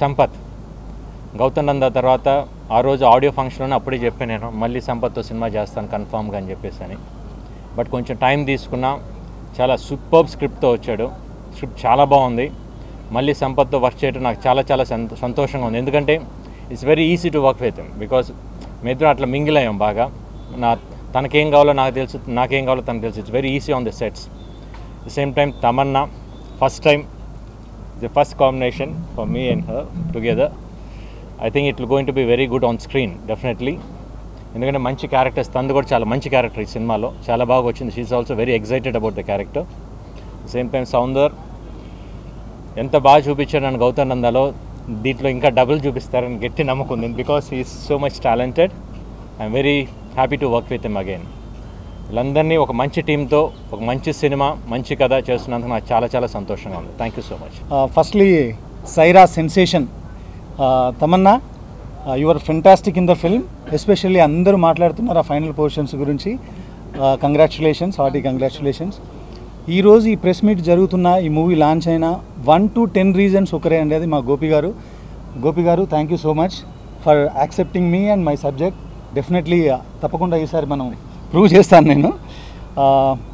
సంపత్ గౌతమ్ నంద తర్వాత ఆ రోజు ఆడియో ఫంక్షన్లోనే అప్పుడే చెప్పాను నేను మళ్ళీ సంపత్తో సినిమా చేస్తాను కన్ఫామ్గా అని చెప్పేసి అని బట్ కొంచెం టైం తీసుకున్నా చాలా సూపర్బ్ స్క్రిప్ట్తో వచ్చాడు స్క్రిప్ట్ చాలా బాగుంది మళ్ళీ సంపత్తో వర్క్ చేయడం నాకు చాలా చాలా సంతో సంతోషంగా ఉంది ఎందుకంటే it's very easy to work with because మేమిద్దరం అట్లా మింగిల్ అయ్యాం బాగా నా తనకేం కావాలో నాకు తెలుసు నాకేం కావాలో తనకు తెలుసు it's very easy on the sets the same time Tamannaah first time the first combination for me and her together I think it going to be very good on screen definitely ఎందుకంటే మంచి క్యారెక్టర్స్ తందు కూడా చాలా మంచి character ఈ సినిమాలో చాలా బాగా వచ్చింది she is also very excited about the character same time Soundar ఎంత బాగా చూపించాడు నన్ను గౌతమ్ నందాలో దీంట్లో ఇంకా డబుల్ చూపిస్తారని గట్టి నమ్మకం ఉంది because is so much talented I'm very happy to work with them again వీళ్ళందరినీ ఒక మంచి టీంతో ఒక మంచి సినిమా మంచి కథ చేస్తున్నందుకు నాకు చాలా చాలా సంతోషంగా ఉంది thank you so much firstly Sye Raa sensation Tamannaah your fantastic in the film especially అందరూ మాట్లాడుతున్నారు ఆ ఫైనల్ పోర్షన్స్ గురించి కంగ్రాచులేషన్స్ హార్టీ కంగ్రాచులేషన్స్ ఈరోజు ఈ ప్రెస్ మీట్ జరుగుతున్న ఈ మూవీ లాంచ్ అయిన వన్ టు టెన్ రీజన్స్ ఒకరే అండి అది మా Gopi garu Gopi garu thank you so much for accepting me and my subject definitely తప్పకుండా ఈసారి మనం ప్రూవ్ చేస్తాను నేను ఆ,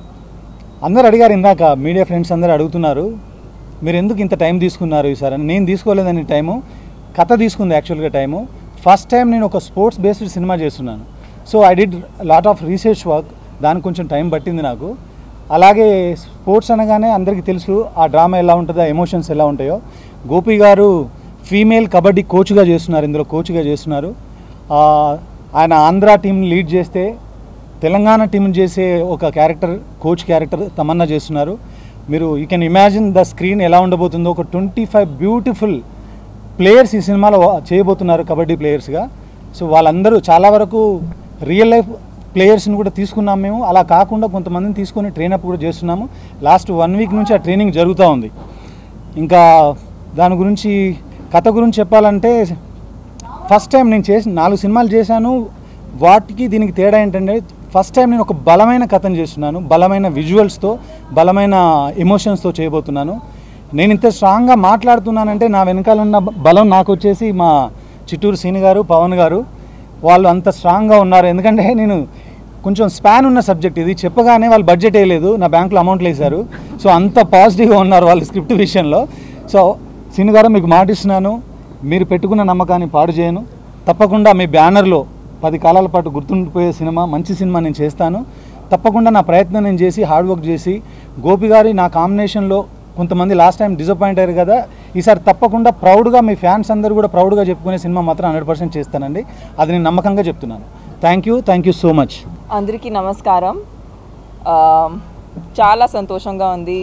అందరు అడిగారు ఇందాక మీడియా ఫ్రెండ్స్ అందరు అడుగుతున్నారు మీరు ఎందుకు ఇంత టైం తీసుకున్నారు ఈసారి అని నేను తీసుకోలేదని టైము కథ తీసుకుంది యాక్చువల్గా టైము ఫస్ట్ టైం నేను ఒక స్పోర్ట్స్ బేస్డ్ సినిమా చేస్తున్నాను so I did lot of research work దానికి కొంచెం టైం పట్టింది నాకు అలాగే స్పోర్ట్స్ అనగానే అందరికీ తెలుసు ఆ డ్రామా ఎలా ఉంటుందో ఆ ఎమోషన్స్ ఎలా ఉంటాయో గోపి గారు ఫీమేల్ కబడ్డీ కోచ్గా చేస్తున్నారు ఇందులో కోచ్గా చేస్తున్నారు ఆ, ఆయన ఆంధ్ర టీం లీడ్ చేస్తే తెలంగాణ టీం చేసే ఒక క్యారెక్టర్ కోచ్ క్యారెక్టర్ తమన్నా చేస్తున్నారు మీరు you can imagine the screen ఎలా ఉండబోతుందో ఒక ట్వంటీ ఫైవ్ బ్యూటిఫుల్ ప్లేయర్స్ ఈ సినిమాలో చేయబోతున్నారు కబడ్డీ ప్లేయర్స్గా సో వాళ్ళందరూ చాలా వరకు రియల్ లైఫ్ ప్లేయర్స్ని కూడా తీసుకున్నాం మేము అలా కాకుండా కొంతమందిని తీసుకొని ట్రైనప్ కూడా చేస్తున్నాము లాస్ట్ వన్ వీక్ నుంచి ఆ ట్రైనింగ్ జరుగుతూ ఉంది ఇంకా దాని గురించి కథ గురించి చెప్పాలంటే ఫస్ట్ టైం నేను చేసి నాలుగు సినిమాలు చేశాను వాటికి దీనికి తేడా ఏంటంటే ఫస్ట్ టైం నేను ఒక బలమైన కథను చేస్తున్నాను బలమైన విజువల్స్తో బలమైన ఎమోషన్స్తో చేయబోతున్నాను నేను ఇంత స్ట్రాంగ్గా మాట్లాడుతున్నానంటే నా వెనకాల ఉన్న బలం నాకు వచ్చేసి మా చిట్టూరు సీని గారు పవన్ గారు వాళ్ళు అంత స్ట్రాంగ్గా ఉన్నారు ఎందుకంటే నేను కొంచెం స్పాన్ ఉన్న సబ్జెక్ట్ ఇది చెప్పగానే వాళ్ళు బడ్జెట్ వేయలేదు నా బ్యాంకులో అమౌంట్లు వేశారు సో అంత పాజిటివ్గా ఉన్నారు వాళ్ళ స్క్రిప్ట్ విషయంలో సో సీని గారు మీకు మాట ఇస్తున్నాను మీరు పెట్టుకున్న నమ్మకాన్ని పాడు చేయను తప్పకుండా మీ బ్యానర్లో పది కాలాల పాటు గుర్తుండిపోయే సినిమా మంచి సినిమా నేను చేస్తాను తప్పకుండా నా ప్రయత్నం నేను చేసి హార్డ్ వర్క్ చేసి గోపి గారి నా కాంబినేషన్లో కొంతమంది లాస్ట్ టైం డిసప్పాయింట్ అయ్యారు కదా ఈసారి తప్పకుండా ప్రౌడ్గా మీ ఫ్యాన్స్ అందరూ కూడా ప్రౌడ్గా చెప్పుకునే సినిమా మాత్రం హండ్రెడ్ పర్సెంట్ చేస్తానండి అది నేను నమ్మకంగా చెప్తున్నాను thank you thank you so much అందరికీ నమస్కారం ఆ, చాలా సంతోషంగా ఉంది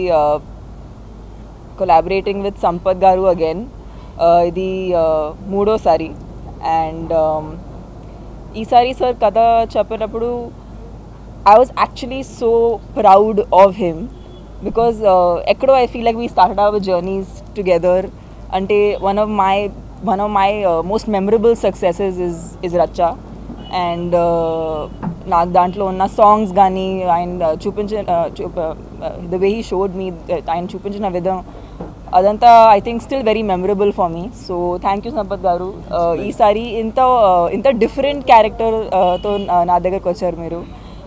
కొలాబరేటింగ్ విత్ సంపత్ గారు అగైన్ ఇది ఆ, మూడోసారి అండ్ ఈసారి సార్ కథ చెప్పినప్పుడు I was actually so proud of him because ఎక్కడో I feel like we started our journeys together అంటే one of my one of my most memorable successes is is Racha and నాకు దాంట్లో ఉన్న సాంగ్స్ కానీ ఆయన చూపించిన the way he showed me ఆయన చూపించిన విధం అదంతా I think still very memorable for me so thank you Sampath garu Uh, ఈసారి ఇంత uh, ఇంత డిఫరెంట్ క్యారెక్టర్తో నా దగ్గరకు వచ్చారు మీరు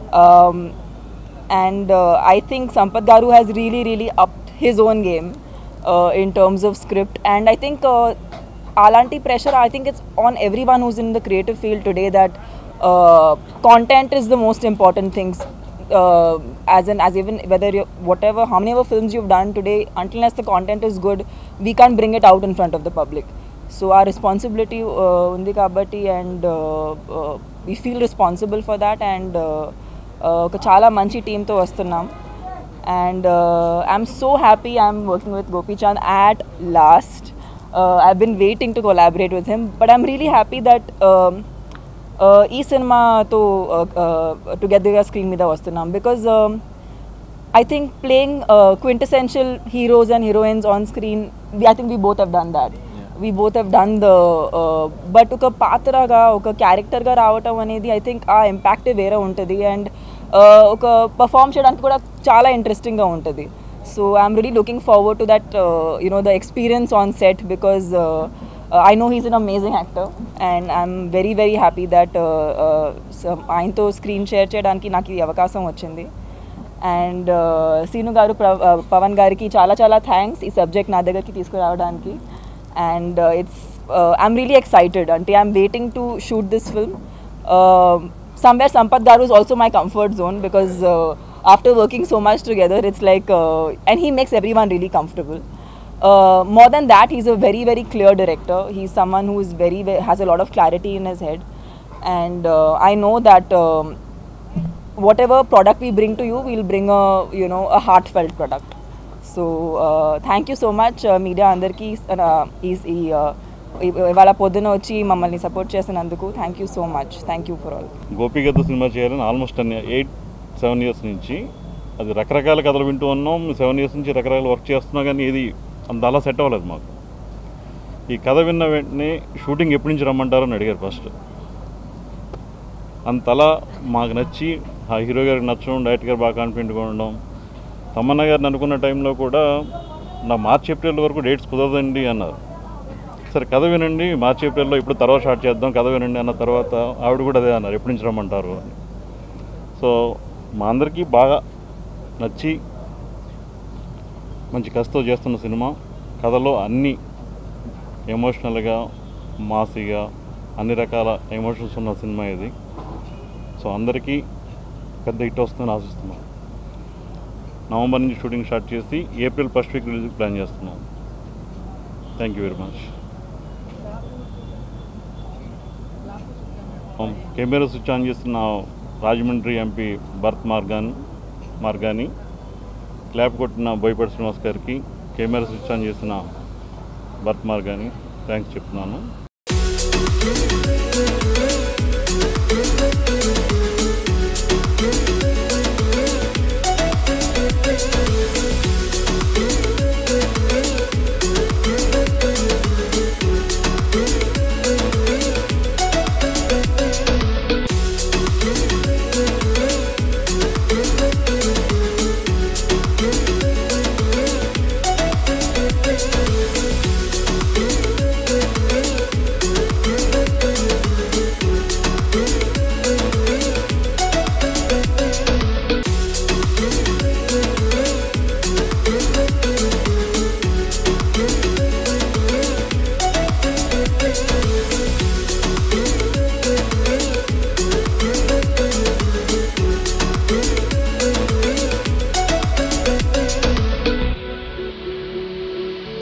and I think Sampath garu has really really up his own game in terms of script and I think అలాంటి pressure I think it's on every one who's in the creative field today that content is the most important things uh, as in as even whether you whatever how many ever films you've done today until unless the content is good we can't bring it out in front of the public so our responsibility uh, undi kabatti and uh, uh, we feel responsible for that and uh, uh, ఒక చాలా మంచి టీంతో వస్తున్నాం and uh, I'm so happy I'm working with Gopi Chand at last. Uh, I've been waiting to collaborate with him, but I'm really happy that um, uh, ఈ సినిమాతో టుగెదర్గా screen మీద వస్తున్నాం because I think playing quintessential heroes and heroines on screen I think we both have done that we both have done the but ఒక పాత్రగా ఒక క్యారెక్టర్గా రావటం అనేది I think ఆ ఇంపాక్టే వేరే ఉంటుంది అండ్ ఒక పర్ఫామ్ చేయడానికి కూడా చాలా ఇంట్రెస్టింగ్గా ఉంటుంది so I'm really looking forward to that you know the experience on set because uh, I know he's an amazing actor, and I'm very very happy that uh, uh, some- ఆయనతో screen share చేయడానికి నాకు ఈ అవకాశం వచ్చింది and scene గారు ప్ర- uh, Pawan గారికి చాలా చాలా థ్యాంక్స్ ఈ సబ్జెక్ట్ నా దగ్గరికి తీసుకురావడానికి and it's I'm really excited అంటే I'm waiting to shoot this film somewhere Sampath Garu is also my comfort zone because uh, after working so much together, it's like, uh, and he makes everyone really comfortable. Uh, more than that, he's a very, very clear director. He's someone who is very, ve- has a lot of clarity in his head, and uh, I know that um, whatever product we bring to you, we'll bring a, you know, a heartfelt product. So uh, thank you so much, uh, media అందరికీ is ఈ uh, ఇవాళ పొద్దున వచ్చి మమ్మల్ని support చేసినందుకు thank you so much thank you for all గోపికతో సినిమా చేయాలని ఆల్మోస్ట్ అన్ని ఎయిట్ సెవెన్ ఇయర్స్ నుంచి అది రకరకాల కథలు వింటూ ఉన్నాం సెవెన్ ఇయర్స్ నుంచి రకరకాల వర్క్ చేస్తున్నాం కానీ ఇది అంత అలా సెట్ అవ్వలేదు మాకు ఈ కథ విన్న వెంటనే షూటింగ్ ఎప్పటి నుంచి రమ్మంటారో అని అడిగారు ఫస్ట్ అంతలా మాకు నచ్చి ఆ హీరో గారికి నచ్చడం డైరెక్టర్ గారు బాగా కాన్ఫిడెంట్గా ఉండడం తమన్నా గారిని అనుకున్న టైంలో కూడా నా మార్చి ఏప్రిల్ వరకు డేట్స్ కుదరదండి అన్నారు సరే కథ వినండి మార్చి ఏప్రిల్లో ఇప్పుడు తర్వాత స్టార్ట్ చేద్దాం కథ వినండి అన్న తర్వాత ఆవిడ కూడా అదే అన్నారు ఎప్పటి నుంచి రమ్మంటారు అని సో మా అందరికీ బాగా నచ్చి మంచి కష్టతో చేస్తున్న సినిమా కథలో అన్ని ఎమోషనల్గా మాసిగా అన్ని రకాల ఎమోషన్స్ ఉన్న సినిమా ఇది సో అందరికీ పెద్ద హిట్ వస్తుందని ఆశిస్తున్నాం నవంబర్ నుంచి షూటింగ్ స్టార్ట్ చేసి April first week release plan చేస్తున్నాం thank you very much camera switch on చేస్తున్న రాజమండ్రి ఎంపీ భరత్ మార్గాన్ మార్గాని క్లాప్ కొట్టిన బోయపాటి శ్రీనివాస్ గారికి కెమెరా స్విచ్ ఆన్ చేసిన భరత్ మార్గాని థ్యాంక్స్ చెప్తున్నాను